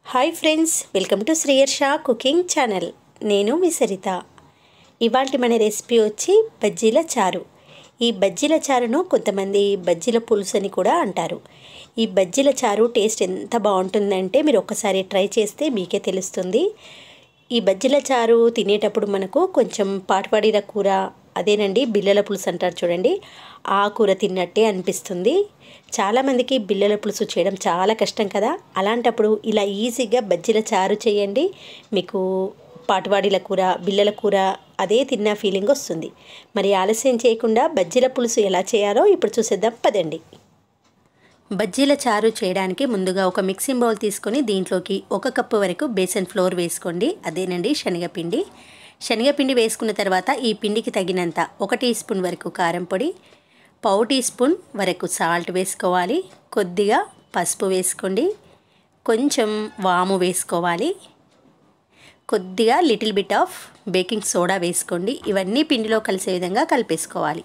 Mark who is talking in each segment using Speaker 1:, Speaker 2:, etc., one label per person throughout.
Speaker 1: hi friends welcome to Sriyarsha cooking channel నేను మీ సరిత ఇవాళ మన రెసిపీ వచ్చి బజ్జీల చారు ఈ బజ్జీల చారును కొంతమంది బజ్జీల పులుసు అని కూడా అంటారు ఈ బజ్జీల చారు టేస్ట్ ఎంత బాగుంటుందంటే మీరు ఒక్కసారి ట్రై చేస్తే మీకే తెలుస్తుంది ఈ బజ్జీల చారు తినేటప్పుడు మనకు కొంచెం పాటుపడిన కూర అదేనండి బిల్లల పులుసు అంటారు చూడండి ఆ కూర తిన్నట్టే అనిపిస్తుంది చాలామందికి బిల్లల పులుసు చేయడం చాలా కష్టం కదా అలాంటప్పుడు ఇలా ఈజీగా బజ్జీల చారు చేయండి మీకు పాటువాడిల కూర బిల్లల కూర అదే తిన్న ఫీలింగ్ వస్తుంది మరి ఆలస్యం చేయకుండా బజ్జీల పులుసు ఎలా చేయాలో ఇప్పుడు చూసేద్దాం పదండి బజ్జీల చారు చేయడానికి ముందుగా ఒక మిక్సింగ్ బౌల్ తీసుకొని దీంట్లోకి ఒక కప్పు వరకు బేసన్ ఫ్లోర్ వేసుకోండి అదేనండి శనగపిండి శనగపిండి వేసుకున్న తర్వాత ఈ పిండికి తగినంత ఒక టీ స్పూన్ వరకు కారం పొడి పావు టీ స్పూన్ వరకు సాల్ట్ వేసుకోవాలి కొద్దిగా పసుపు వేసుకోండి కొంచెం వాము వేసుకోవాలి కొద్దిగా little bit of baking soda వేసుకోండి ఇవన్నీ పిండిలో కలిసే విధంగా కలిపేసుకోవాలి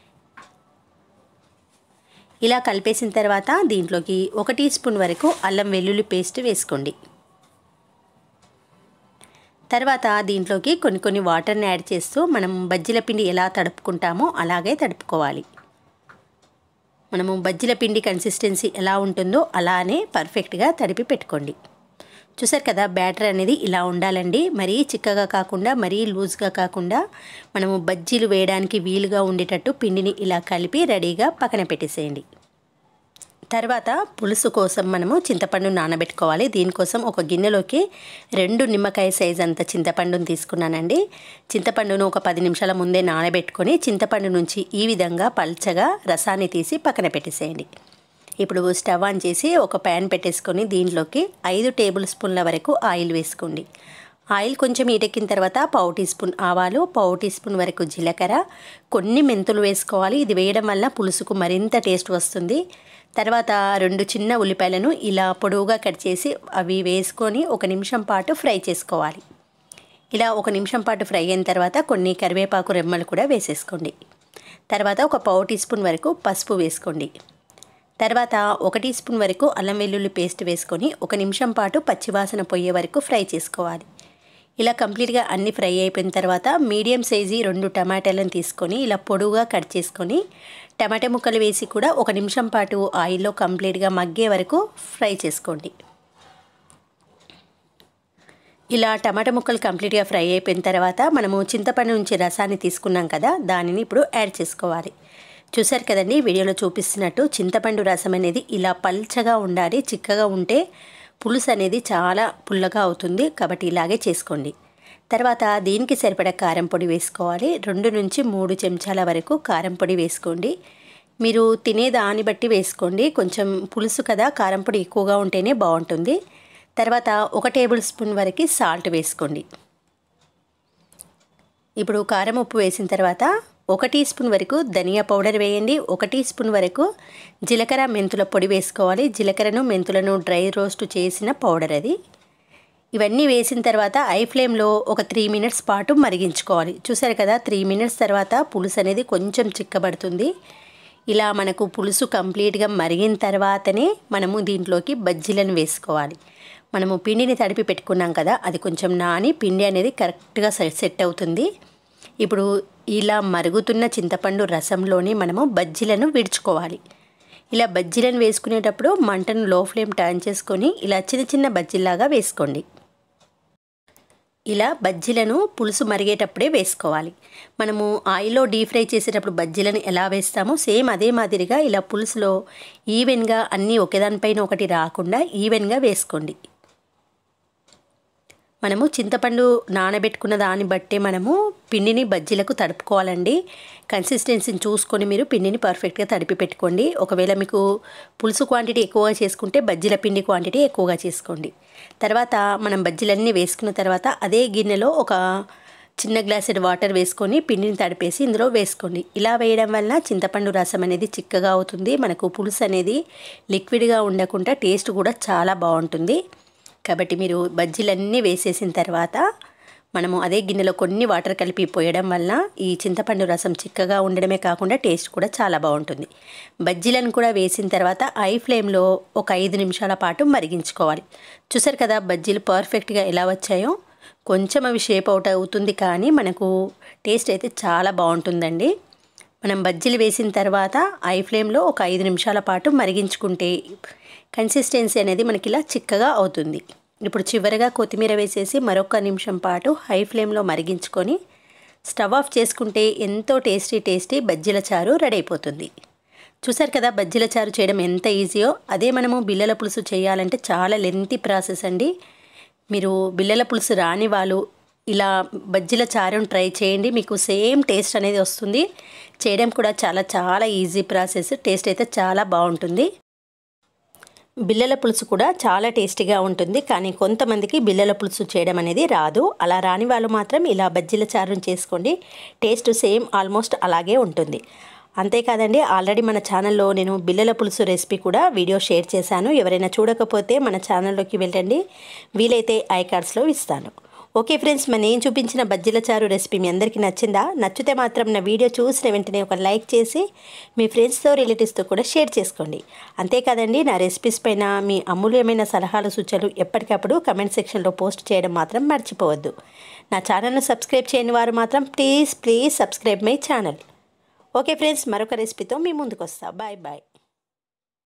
Speaker 1: ఇలా కలిపేసిన తర్వాత దీంట్లోకి ఒక టీ స్పూన్ వరకు అల్లం వెల్లుల్లి పేస్ట్ వేసుకోండి తర్వాత దీంట్లోకి కొన్ని కొన్ని వాటర్ని యాడ్ చేస్తూ మనం బజ్జీల పిండి ఎలా తడుపుకుంటామో అలాగే తడుపుకోవాలి మనము బజ్జీల పిండి కన్సిస్టెన్సీ ఎలా ఉంటుందో అలానే పర్ఫెక్ట్గా తడిపి పెట్టుకోండి చూసారు కదా బ్యాటర్ అనేది ఇలా ఉండాలండి మరీ చిక్కగా కాకుండా మరీ లూజ్గా కాకుండా మనము బజ్జీలు వేయడానికి వీలుగా ఉండేటట్టు పిండిని ఇలా కలిపి రెడీగా పక్కన పెట్టేసేయండి తర్వాత పులుసు కోసం మనము చింతపండు నానబెట్టుకోవాలి దీనికోసం ఒక గిన్నెలోకి రెండు నిమ్మకాయ సైజ్ అంత చింతపండును తీసుకున్నానండి చింతపండును ఒక పది నిమిషాల ముందే నానబెట్టుకొని చింతపండు నుంచి ఈ విధంగా పల్చగా రసాన్ని తీసి పక్కన పెట్టేసేయండి ఇప్పుడు స్టవ్ ఆన్ చేసి ఒక ప్యాన్ పెట్టేసుకొని దీంట్లోకి ఐదు టేబుల్ స్పూన్ల వరకు ఆయిల్ వేసుకోండి ఆయిల్ కొంచెం ఈటెక్కిన తర్వాత పావు టీ స్పూన్ ఆవాలు పావు టీ స్పూన్ వరకు జీలకర్ర కొన్ని మెంతులు వేసుకోవాలి ఇది వేయడం వల్ల పులుసుకు మరింత టేస్ట్ వస్తుంది తర్వాత రెండు చిన్న ఉల్లిపాయలను ఇలా పొడవుగా కట్ చేసి అవి వేసుకొని ఒక నిమిషం పాటు ఫ్రై చేసుకోవాలి ఇలా ఒక నిమిషం పాటు ఫ్రై అయిన తర్వాత కొన్ని కరివేపాకు రెమ్మలు కూడా వేసేసుకోండి తర్వాత ఒక పావు టీ స్పూన్ వరకు పసుపు వేసుకోండి తర్వాత ఒక టీ స్పూన్ వరకు అల్లం వెల్లుల్లి పేస్ట్ వేసుకొని ఒక నిమిషం పాటు పచ్చివాసన పోయే వరకు ఫ్రై చేసుకోవాలి ఇలా కంప్లీట్గా అన్ని ఫ్రై అయిపోయిన తర్వాత మీడియం సైజు రెండు టమాటాలను తీసుకొని ఇలా పొడువుగా కట్ చేసుకొని టమాటా ముక్కలు వేసి కూడా ఒక నిమిషం పాటు ఆయిల్లో కంప్లీట్గా మగ్గే వరకు ఫ్రై చేసుకోండి ఇలా టమాటా ముక్కలు కంప్లీట్గా ఫ్రై అయిపోయిన తర్వాత మనము చింతపండు నుంచి రసాన్ని తీసుకున్నాం కదా దానిని ఇప్పుడు యాడ్ చేసుకోవాలి చూసారు కదండి వీడియోలో చూపిస్తున్నట్టు చింతపండు రసం అనేది ఇలా పల్చగా ఉండాలి చిక్కగా ఉంటే పులుసు అనేది చాలా పుల్లగా అవుతుంది కాబట్టి ఇలాగే చేసుకోండి తర్వాత దీనికి సరిపడా కారం పొడి వేసుకోవాలి రెండు నుంచి మూడు చెంచాల వరకు కారం పొడి వేసుకోండి మీరు తినే దాన్ని బట్టి వేసుకోండి కొంచెం పులుసు కదా కారం పొడి ఎక్కువగా ఉంటేనే బాగుంటుంది తర్వాత ఒక టేబుల్ స్పూన్ వరకు సాల్ట్ వేసుకోండి ఇప్పుడు కారం ఉప్పు వేసిన తర్వాత ఒక టీ స్పూన్ వరకు ధనియా పౌడర్ వేయండి ఒక టీ స్పూన్ వరకు జీలకర్ర మెంతుల పొడి వేసుకోవాలి జీలకర్రను మెంతులను డ్రై రోస్ట్ చేసిన పౌడర్ అది ఇవన్నీ వేసిన తర్వాత ఐ ఫ్లేమ్లో ఒక త్రీ మినిట్స్ పాటు మరిగించుకోవాలి చూసారు కదా త్రీ మినిట్స్ తర్వాత పులుసు అనేది కొంచెం చిక్కబడుతుంది ఇలా మనకు పులుసు కంప్లీట్గా మరిగిన తర్వాతనే మనము దీంట్లోకి బజ్జీలను వేసుకోవాలి మనము పిండిని తడిపి పెట్టుకున్నాం కదా అది కొంచెం నాని పిండి అనేది కరెక్ట్గా సెట్ అవుతుంది ఇప్పుడు ఇలా మరుగుతున్న చింతపండు రసంలోనే మనము బజ్జీలను విడుచుకోవాలి ఇలా బజ్జీలను వేసుకునేటప్పుడు మంటను లో ఫ్లేమ్ టర్న్ చేసుకొని ఇలా చిన్న చిన్న బజ్జీలాగా వేసుకోండి ఇలా బజ్జీలను పులుసు మరిగేటప్పుడే వేసుకోవాలి మనము ఆయిల్లో డీప్ ఫ్రై చేసేటప్పుడు బజ్జీలను ఎలా వేస్తామో సేమ్ అదే మాదిరిగా ఇలా పులుసులో ఈవెన్గా అన్నీ ఒకదానిపైన ఒకటి రాకుండా ఈవెన్గా వేసుకోండి మనము చింతపండు నానబెట్టుకున్న దాన్ని బట్టే మనము పిండిని బజ్జీలకు తడుపుకోవాలండి కన్సిస్టెన్సీని చూసుకొని మీరు పిండిని పర్ఫెక్ట్గా తడిపి పెట్టుకోండి ఒకవేళ మీకు పులుసు క్వాంటిటీ ఎక్కువగా చేసుకుంటే బజ్జీల పిండి క్వాంటిటీ ఎక్కువగా చేసుకోండి తర్వాత మనం బజ్జీలన్నీ వేసుకున్న తర్వాత అదే గిన్నెలో ఒక చిన్న గ్లాసెడ్ వాటర్ వేసుకొని పిండిని తడిపేసి ఇందులో వేసుకోండి ఇలా వేయడం వల్ల చింతపండు రసం అనేది చిక్కగా అవుతుంది మనకు పులుసు అనేది లిక్విడ్గా ఉండకుండా టేస్ట్ కూడా చాలా బాగుంటుంది కాబట్టి మీరు బజ్జీలన్నీ వేసేసిన తర్వాత మనము అదే గిన్నెలో కొన్ని వాటర్ కలిపి పోయడం వల్ల ఈ చింతపండు రసం చిక్కగా ఉండడమే కాకుండా టేస్ట్ కూడా చాలా బాగుంటుంది బజ్జీలను కూడా వేసిన తర్వాత ఐ ఫ్లేమ్లో ఒక ఐదు నిమిషాల పాటు మరిగించుకోవాలి చూసారు కదా బజ్జీలు పర్ఫెక్ట్గా ఎలా వచ్చాయో కొంచెం అవి షేప్ అవుట్ అవుతుంది కానీ మనకు టేస్ట్ అయితే చాలా బాగుంటుందండి మనం బజ్జీలు వేసిన తర్వాత ఐ ఫ్లేమ్లో ఒక ఐదు నిమిషాల పాటు మరిగించుకుంటే కన్సిస్టెన్సీ అనేది మనకి ఇలా చిక్కగా అవుతుంది ఇప్పుడు చివరిగా కొత్తిమీర వేసేసి మరొక నిమిషం పాటు హై ఫ్లేమ్లో మరిగించుకొని స్టవ్ ఆఫ్ చేసుకుంటే ఎంతో టేస్టీ టేస్టీ బజ్జీల చారు రెడీ అయిపోతుంది చూసారు కదా బజ్జీల చారు చేయడం ఎంత ఈజీయో అదే మనము బిల్లల పులుసు చేయాలంటే చాలా లెంతీ ప్రాసెస్ అండి మీరు బిల్లల పులుసు రాని వాళ్ళు ఇలా బజ్జీల చారును ట్రై చేయండి మీకు సేమ్ టేస్ట్ అనేది వస్తుంది చేయడం కూడా చాలా చాలా ఈజీ ప్రాసెస్ టేస్ట్ అయితే చాలా బాగుంటుంది బిల్లల పులుసు కూడా చాలా టేస్టీగా ఉంటుంది కానీ కొంతమందికి బిల్లల పులుసు చేయడం అనేది రాదు అలా రాని వాళ్ళు మాత్రం ఇలా బజ్జీల చారును చేసుకోండి టేస్ట్ సేమ్ ఆల్మోస్ట్ అలాగే ఉంటుంది అంతేకాదండి ఆల్రెడీ మన ఛానల్లో నేను బిల్లల పులుసు రెసిపీ కూడా వీడియో షేర్ చేశాను ఎవరైనా చూడకపోతే మన ఛానల్లోకి వెళ్ళండి వీలైతే ఐ కార్డ్స్లో ఇస్తాను ఓకే ఫ్రెండ్స్ మరి నేను చూపించిన బజ్జీల చారు రెసిపీ మీ అందరికీ నచ్చిందా నచ్చితే మాత్రం నా వీడియో చూసిన వెంటనే ఒక లైక్ చేసి మీ ఫ్రెండ్స్తో రిలేటివ్స్తో కూడా షేర్ చేసుకోండి అంతేకాదండి నా రెసిపీస్ పైన మీ అమూల్యమైన సలహాలు సూచనలు ఎప్పటికప్పుడు కమెంట్ సెక్షన్లో పోస్ట్ చేయడం మాత్రం మర్చిపోవద్దు నా ఛానల్ను సబ్స్క్రైబ్ చేయని వారు మాత్రం please please subscribe my channel okay friends మరొక రెసిపీతో మీ ముందుకు వస్తా బాయ్ బాయ్